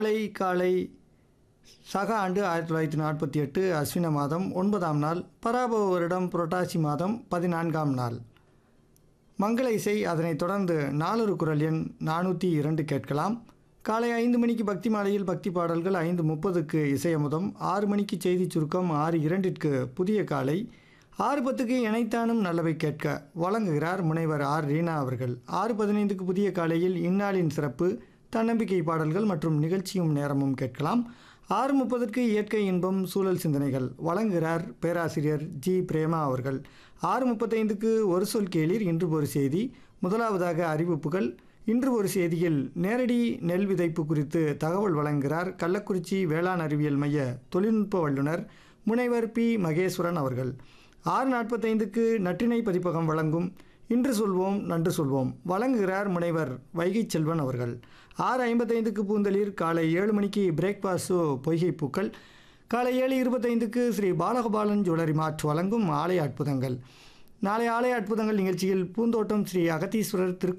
காலை காலை சக ஆண்டு ஆயிரத்தி தொள்ளாயிரத்தி நாற்பத்தி எட்டு அஸ்வின மாதம் ஒன்பதாம் நாள் பராபவ வருடம் புரட்டாசி மாதம் பதினான்காம் நாள் மங்கள இசை அதனைத் தொடர்ந்து நாலொரு குரல் எண் நானூற்றி இரண்டு கேட்கலாம் காலை ஐந்து மணிக்கு பக்தி மாலையில் பக்தி பாடல்கள் ஐந்து முப்பதுக்கு இசையமுதம் ஆறு மணிக்கு செய்தி சுருக்கம் ஆறு இரண்டிற்கு புதிய காலை ஆறு பத்துக்கு இணைத்தானும் நல்லவை கேட்க வழங்குகிறார் முனைவர் ஆர் ரீனா அவர்கள் ஆறு பதினைந்துக்கு புதிய காலையில் இந்நாளின் சிறப்பு தன்னம்பிக்கை பாடல்கள் மற்றும் நிகழ்ச்சியும் நேரமும் கேட்கலாம் ஆறு முப்பதற்கு இயற்கை இன்பம் சூழல் சிந்தனைகள் வழங்குகிறார் பேராசிரியர் ஜி பிரேமா அவர்கள் ஆறு முப்பத்தைந்துக்கு ஒரு சொல் கேளீர் இன்று ஒரு செய்தி முதலாவதாக அறிவிப்புகள் இன்று ஒரு செய்தியில் நேரடி நெல் விதைப்பு குறித்து தகவல் வழங்குகிறார் கள்ளக்குறிச்சி வேளாண் அறிவியல் மைய தொழில்நுட்ப வல்லுநர் முனைவர் பி மகேஸ்வரன் அவர்கள் ஆறு நாற்பத்தைந்துக்கு நற்றினை பதிப்பகம் வழங்கும் இன்று சொல்வோம் நன்று சொல்வோம் வழங்குகிறார் முனைவர் வைகை செல்வன் அவர்கள் ஆறு ஐம்பத்தைந்துக்கு பூந்தளிர் காலை ஏழு மணிக்கு பிரேக்பாஸ்ட் பொய்கை பூக்கள் காலை ஏழு இருபத்தைந்துக்கு ஸ்ரீ பாலகபாலன் ஜுவல்லரி மார்ட் வழங்கும் ஆலய அற்புதங்கள் நாளை ஆலய அற்புதங்கள் நிகழ்ச்சியில் பூந்தோட்டம் ஸ்ரீ அகத்தீஸ்வரர் திரு